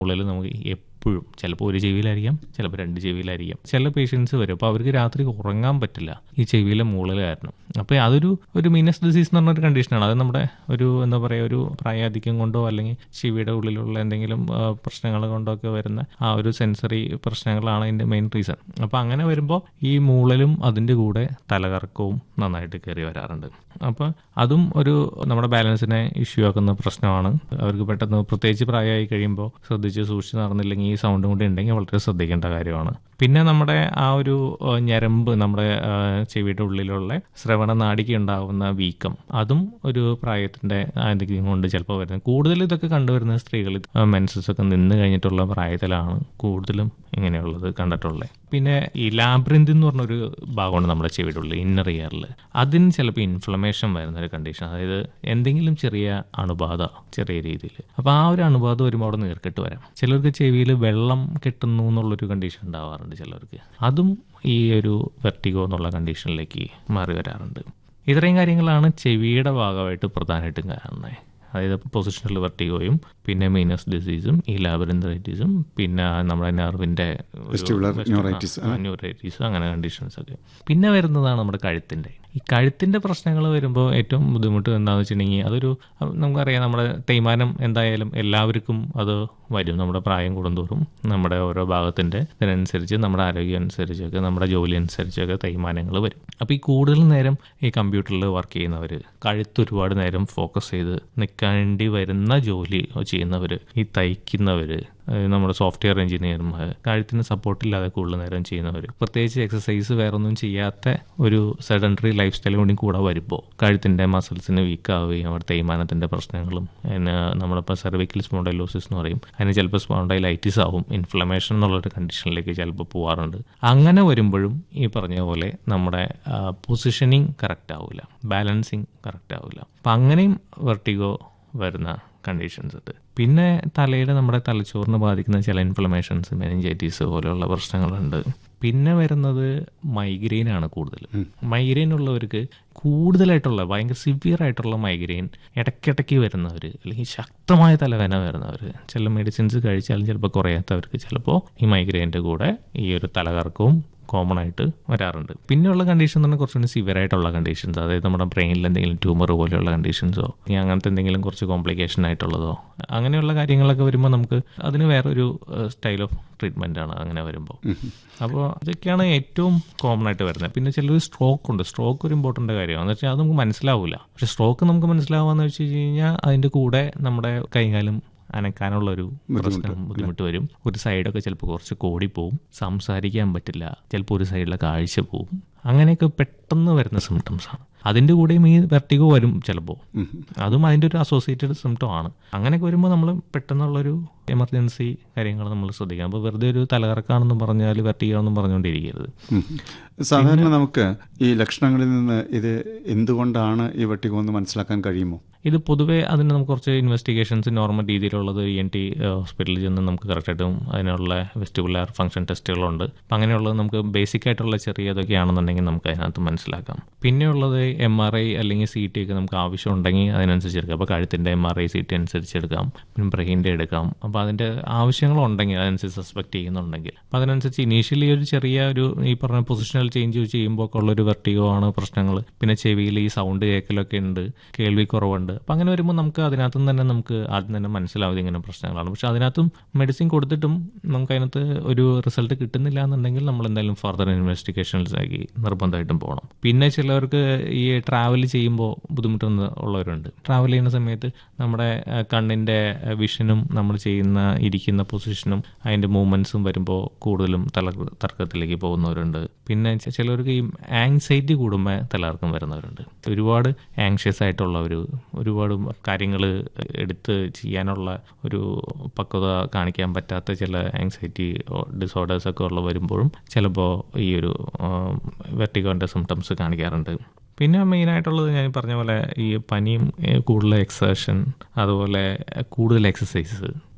ഉള്ളിൽ നമുക്ക് എപ്പോഴും ചിലപ്പോൾ ഒരു ചെവിയിലായിരിക്കാം ചിലപ്പോൾ രണ്ട് ചെവിയിലായിരിക്കാം ചില പേഷ്യൻസ് വരും അപ്പോൾ അവർക്ക് രാത്രി ഉറങ്ങാൻ പറ്റില്ല ഈ ചെവിയിലെ മൂളൽ കാരണം അപ്പോൾ അതൊരു ഒരു മീനസ് ഡിസീസ് എന്ന് പറഞ്ഞൊരു കണ്ടീഷനാണ് അത് നമ്മുടെ ഒരു എന്താ പറയുക ഒരു പ്രായാധിക്യം കൊണ്ടോ അല്ലെങ്കിൽ ചെവിയുടെ ഉള്ളിലുള്ള എന്തെങ്കിലും ആ, പ്രശ്നങ്ങൾ കൊണ്ടോ ഒക്കെ വരുന്ന ആ ഒരു സെൻസറി പ്രശ്നങ്ങളാണ് അതിൻ്റെ മെയിൻ റീസൺ അപ്പോൾ അങ്ങനെ വരുമ്പോൾ ഈ മൂളലും അതിൻ്റെ കൂടെ തലകറക്കവും നന്നായിട്ട് കയറി വരാറുണ്ട് അപ്പോൾ അതും ഒരു നമ്മുടെ ബാലൻസിനെ ഇഷ്യൂ ആക്കുന്ന പ്രശ്നമാണ് അവർക്ക് പെട്ടെന്ന് പ്രത്യേകിച്ച് പ്രായമായി കഴിയുമ്പോൾ ശ്രദ്ധിച്ച് സൂക്ഷിച്ച് നടന്നില്ലെങ്കിൽ ഈ സൗണ്ടും കൂടി ഉണ്ടെങ്കിൽ വളരെ ശ്രദ്ധിക്കേണ്ട കാര്യമാണ് പിന്നെ നമ്മുടെ ആ ഒരു ആ, ഞരമ്പ് നമ്മുടെ ആ, ചെവിയുടെ ഉള്ളിലുള്ള ശ്രവണ നാടിക്ക് ഉണ്ടാവുന്ന വീക്കം അതും ഒരു പ്രായത്തിന്റെ ആന്തിക്യം കൊണ്ട് ചിലപ്പോൾ വരുന്നത് കൂടുതൽ ഇതൊക്കെ കണ്ടുവരുന്ന സ്ത്രീകൾ മെൻസസ് ഒക്കെ നിന്ന് കഴിഞ്ഞിട്ടുള്ള പ്രായത്തിലാണ് കൂടുതലും ഇങ്ങനെയുള്ളത് കണ്ടിട്ടുള്ളത് പിന്നെ ഈ ലാബ്രിന്ത് എന്ന് പറഞ്ഞൊരു ഭാഗമാണ് നമ്മുടെ ചെവിയുടെ ഉള്ളിൽ ഇന്നർ ഇയറിൽ അതിന് ചിലപ്പോൾ ഇൻഫ്ലമേഷൻ വരുന്ന ഒരു കണ്ടീഷൻ അതായത് എന്തെങ്കിലും ചെറിയ അണുബാധ ചെറിയ രീതിയിൽ അപ്പോൾ ആ ഒരു അണുബാധ വരുമ്പോൾ അവിടെ നീർക്കെട്ട് വരാം ചിലർക്ക് ചെവിയിൽ വെള്ളം കെട്ടുന്നു എന്നുള്ളൊരു കണ്ടീഷൻ ഉണ്ടാവാറുണ്ട് ചിലർക്ക് അതും ഈ ഒരു വെർട്ടിഗോ എന്നുള്ള കണ്ടീഷനിലേക്ക് മാറി വരാറുണ്ട് ഇത്രയും കാര്യങ്ങളാണ് ചെവിയുടെ ഭാഗമായിട്ട് പ്രധാനമായിട്ടും കാണുന്നത് അതായത് പൊസിഷണൽ വെർട്ടിഗോയും പിന്നെ മീനസ് ഡിസീസും ഈ ലാബറിൻഡറൈറ്റീസും പിന്നെ നമ്മുടെ നെർവിൻ്റെ Vestibular neuritis, ന്യൂറൈറ്റീസ് അങ്ങനെ കണ്ടീഷൻസ് ഒക്കെ പിന്നെ വരുന്നതാണ് നമ്മുടെ കഴുത്തിൻ്റെ ഈ കഴുത്തിൻ്റെ പ്രശ്നങ്ങൾ വരുമ്പോൾ ഏറ്റവും ബുദ്ധിമുട്ട് എന്താണെന്ന് വെച്ചിട്ടുണ്ടെങ്കിൽ അതൊരു അഹ് നമുക്കറിയാം നമ്മുടെ തേയ്മാനം എന്തായാലും എല്ലാവർക്കും അത് വരും നമ്മുടെ പ്രായം കൂടുന്തോറും നമ്മുടെ ഓരോ ഭാഗത്തിൻ്റെ ഇതിനനുസരിച്ച് നമ്മുടെ ആരോഗ്യം അനുസരിച്ചൊക്കെ നമ്മുടെ ജോലി അനുസരിച്ചൊക്കെ തേയ്മാനങ്ങൾ വരും അപ്പോൾ ഈ കൂടുതൽ നേരം ഈ കമ്പ്യൂട്ടറിൽ വർക്ക് ചെയ്യുന്നവർ കഴുത്ത് ഒരുപാട് നേരം ഫോക്കസ് ചെയ്ത് നിൽക്കേണ്ടി വരുന്ന ജോലി ചെയ്യുന്നവർ ഈ തയ്ക്കുന്നവർ നമ്മുടെ സോഫ്റ്റ്വെയർ എഞ്ചിനീയർമാർ കഴുത്തിന് സപ്പോർട്ടില്ലാതെ കൂടുതൽ നേരം ചെയ്യുന്നവർ പ്രത്യേകിച്ച് എക്സസൈസ് വേറെ ഒന്നും ചെയ്യാത്ത ഒരു സെഡൻറ്ററി ലൈഫ് സ്റ്റൈൽ കൂടി കൂടെ വരുമ്പോൾ കഴുത്തിൻ്റെ മസിൽസിന് വീക്ക് ആവുകയും അവിടെ തേയ്മാനത്തിൻ്റെ പ്രശ്നങ്ങളും പിന്നെ നമ്മളിപ്പോൾ സെർവിക്കൽ സ്പോണ്ടൈലോസിസ് എന്ന് പറയും അതിന് ചിലപ്പോൾ സ്പോണ്ടൈലൈറ്റിസ് ആവും ഇൻഫ്ലമേഷൻ എന്നുള്ളൊരു കണ്ടീഷനിലേക്ക് ചിലപ്പോൾ പോകാറുണ്ട് അങ്ങനെ വരുമ്പോഴും ഈ പറഞ്ഞ പോലെ നമ്മുടെ പൊസിഷനിങ് കറക്റ്റ് ആവില്ല ബാലൻസിങ് കറക്റ്റ് ആവില്ല അപ്പം അങ്ങനെയും വെർട്ടിഗോ വരുന്ന കണ്ടീഷൻസ് ഉണ്ട് പിന്നെ തലയുടെ നമ്മുടെ തലച്ചോറിനെ ബാധിക്കുന്ന ചില ഇൻഫ്ലമേഷൻസ് മെനിഞ്ചൈറ്റീസ് പോലെയുള്ള പ്രശ്നങ്ങളുണ്ട് പിന്നെ വരുന്നത് മൈഗ്രെയിൻ ആണ് കൂടുതൽ മൈഗ്രെയിൻ ഉള്ളവർക്ക് കൂടുതലായിട്ടുള്ള ഭയങ്കര സിവിയർ ആയിട്ടുള്ള മൈഗ്രെയിൻ ഇടയ്ക്കിടയ്ക്ക് വരുന്നവർ അല്ലെങ്കിൽ ശക്തമായ തലവേദന വരുന്നവർ ചില മെഡിസിൻസ് കഴിച്ചാലും ചിലപ്പോൾ കുറയാത്തവർക്ക് ചിലപ്പോൾ ഈ മൈഗ്രെയിൻ്റെ കൂടെ ഈ ഒരു തലകറക്കവും കോമൺ ആയിട്ട് വരാറുണ്ട് പിന്നെയുള്ള കണ്ടീഷൻ എന്ന് പറഞ്ഞാൽ കുറച്ചുകൂടി സിവിയർ ആയിട്ടുള്ള കണ്ടീഷൻസ് അതായത് നമ്മുടെ ബ്രെയിനിൽ എന്തെങ്കിലും ട്യൂമർ പോലെയുള്ള കണ്ടീഷൻസോ ഇനി അങ്ങനത്തെ എന്തെങ്കിലും കുറച്ച് കോംപ്ലിക്കേഷൻ ആയിട്ടുള്ളതോ അങ്ങനെയുള്ള കാര്യങ്ങളൊക്കെ വരുമ്പോൾ നമുക്ക് അതിന് വേറൊരു സ്റ്റൈൽ ഓഫ് ട്രീറ്റ്മെൻ്റ് ആണ് അങ്ങനെ വരുമ്പോൾ അപ്പോൾ ഇതൊക്കെയാണ് ഏറ്റവും കോമൺ ആയിട്ട് വരുന്നത് പിന്നെ ചിലർ സ്ട്രോക്ക് ഉണ്ട് സ്ട്രോക്ക് ഒരു ഇമ്പോർട്ടൻ്റ് കാര്യമാണ് എന്ന് വെച്ചാൽ അത് നമുക്ക് മനസ്സിലാവില്ല പക്ഷെ സ്ട്രോക്ക് നമുക്ക് മനസ്സിലാവാന്ന് വെച്ച് കഴിഞ്ഞാൽ അതിൻ്റെ കൂടെ നമ്മുടെ കൈകാലും അനക്കാനുള്ള ഒരു പ്രശ്നം ബുദ്ധിമുട്ട് വരും ഒരു സൈഡൊക്കെ ചിലപ്പോൾ കുറച്ച് കോടിപ്പോവും സംസാരിക്കാൻ പറ്റില്ല ചിലപ്പോൾ ഒരു സൈഡിലെ കാഴ്ച പോവും അങ്ങനെയൊക്കെ പെട്ടെന്ന് വരുന്ന സിംറ്റംസ് ആണ് അതിൻ്റെ കൂടെയും ഈ വെർട്ടിഗോ വരും ചിലപ്പോൾ അതും അതിൻ്റെ ഒരു അസോസിയേറ്റഡ് സിംറ്റം ആണ് അങ്ങനെയൊക്കെ വരുമ്പോൾ നമ്മൾ പെട്ടെന്നുള്ളൊരു എമർജൻസി കാര്യങ്ങൾ നമ്മൾ ശ്രദ്ധിക്കണം അപ്പോൾ വെറുതെ ഒരു തലകറക്കാണെന്ന് പറഞ്ഞാൽ വെർട്ടിഗാണെന്നും പറഞ്ഞുകൊണ്ടിരിക്കരുത് ഉം. സാധാരണ നമുക്ക് ഈ ലക്ഷണങ്ങളിൽ നിന്ന് ഇത് എന്തുകൊണ്ടാണ് ഈ വെട്ടികോ എന്ന് മനസ്സിലാക്കാൻ കഴിയുമോ ഇത് പൊതുവേ അതിന് നമുക്ക് കുറച്ച് ഇൻവെസ്റ്റിഗേഷൻസ് നോർമൽ രീതിയിലുള്ളത് ഇ എൻ ടി ഹോസ്പിറ്റലിൽ ചെന്ന് നമുക്ക് കറക്റ്റായിട്ടും അതിനുള്ള വെസ്റ്റിബുലാർ ഫംഗ്ഷൻ ടെസ്റ്റുകളുണ്ട് അപ്പം അങ്ങനെയുള്ളത് നമുക്ക് ബേസിക് ആയിട്ടുള്ള ചെറിയ ഇതൊക്കെയാണെന്നുണ്ടെങ്കിൽ നമുക്ക് അതിനകത്ത് മനസ്സിലാക്കാം പിന്നെയുള്ളത് എം ആർ ഐ അല്ലെങ്കിൽ സി ടി ഒക്കെ നമുക്ക് ആവശ്യമുണ്ടെങ്കിൽ അതിനനുസരിച്ച് എടുക്കാം അപ്പോൾ കഴുത്തിൻ്റെ M R I C T അനുസരിച്ച് എടുക്കാം പിന്നെ ബ്രെയിൻ്റെ എടുക്കാം അപ്പോൾ അതിൻ്റെ ആവശ്യങ്ങളുണ്ടെങ്കിൽ അതനുസരിച്ച് സസ്പെക്ട് ചെയ്യുന്നുണ്ടെങ്കിൽ അപ്പോൾ അതിനനുസരിച്ച് ഇനീഷ്യലി ഒരു ചെറിയ ഒരു ഈ പറഞ്ഞ പൊസിഷണൽ ചേഞ്ച് ചെയ്യുമ്പോൾ ഒക്കെ ഉള്ളൊരു വെർട്ടിഗോ ആണ് പ്രശ്നങ്ങൾ പിന്നെ ചെവിയിൽ ഈ സൗണ്ട് കേൾക്കലൊക്കെ ഉണ്ട് കേൾവി കുറവുണ്ട് അപ്പം അങ്ങനെ വരുമ്പോൾ നമുക്ക് അതിനകത്തും തന്നെ നമുക്ക് ആദ്യം തന്നെ മനസ്സിലാവും ഇങ്ങനെ പ്രശ്നങ്ങളാണ് പക്ഷെ അതിനകത്തും മെഡിസിൻ കൊടുത്തിട്ടും നമുക്ക് അതിനകത്ത് ഒരു റിസൾട്ട് കിട്ടുന്നില്ല എന്നുണ്ടെങ്കിൽ നമ്മൾ എന്തായാലും ഫർദർ ഇൻവെസ്റ്റിഗേഷൻസിലേക്ക് നിർബന്ധമായിട്ടും പോകണം പിന്നെ ചിലവർക്ക് ഈ ട്രാവൽ ചെയ്യുമ്പോൾ ബുദ്ധിമുട്ടൊന്ന് ഉള്ളവരുണ്ട് ട്രാവൽ ചെയ്യുന്ന സമയത്ത് നമ്മുടെ ആ, കണ്ണിൻ്റെ വിഷനും നമ്മൾ ചെയ്യുന്ന ഇരിക്കുന്ന പൊസിഷനും അതിൻ്റെ മൂവ്മെൻറ്റ്സും വരുമ്പോൾ കൂടുതലും തല തർക്കത്തിലേക്ക് പോകുന്നവരുണ്ട് പിന്നെ ചെ- ചിലവർക്ക് ഈ ആങ്സൈറ്റി കൂടുമ്പോൾ തലകർക്കം വരുന്നവരുണ്ട് ഒരുപാട് ആങ്ഷ്യസ് ആയിട്ടുള്ള ഒരു ഒരുപാട് കാര്യങ്ങൾ എടുത്ത് ചെയ്യാനുള്ള ഒരു പക്വത കാണിക്കാൻ പറ്റാത്ത ചില ആങ്സൈറ്റി ഡിസോർഡേഴ്സ് ഒക്കെ ഉള്ള വരുമ്പോഴും ചിലപ്പോൾ ഈ ഒരു വെർട്ടിഗോൻ്റെ സിംറ്റംസ് കാണിക്കാറുണ്ട് പിന്നെ മെയിനായിട്ടുള്ളത് ഞാൻ പറഞ്ഞ പോലെ ഈ പനിയും ഏ, കൂടുതൽ എക്സേഷൻ അതുപോലെ കൂടുതൽ എക്സസൈസ്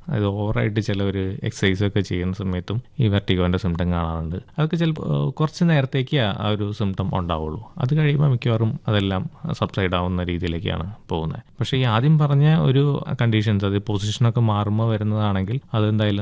അത് ഓവറായിട്ട് ചിലവർ എക്സസൈസ് ഒക്കെ ചെയ്യുന്ന സമയത്തും ഈ വെർട്ടിഗോൻ്റെ സിംറ്റം കാണാറുണ്ട് അതൊക്കെ ചിലപ്പോൾ കുറച്ച് നേരത്തേക്ക് ആ ഒരു സിംറ്റം ഉണ്ടാവുള്ളൂ അത് കഴിയുമ്പോൾ മിക്കവാറും അതെല്ലാം സബ്സൈഡ് ആവുന്ന രീതിയിലേക്കാണ് പോകുന്നത് പക്ഷേ ഈ ആദ്യം പറഞ്ഞ ഒരു കണ്ടീഷൻസ് അത് പൊസിഷനൊക്കെ മാറുമ്പോൾ വരുന്നതാണെങ്കിൽ അതെന്തായാലും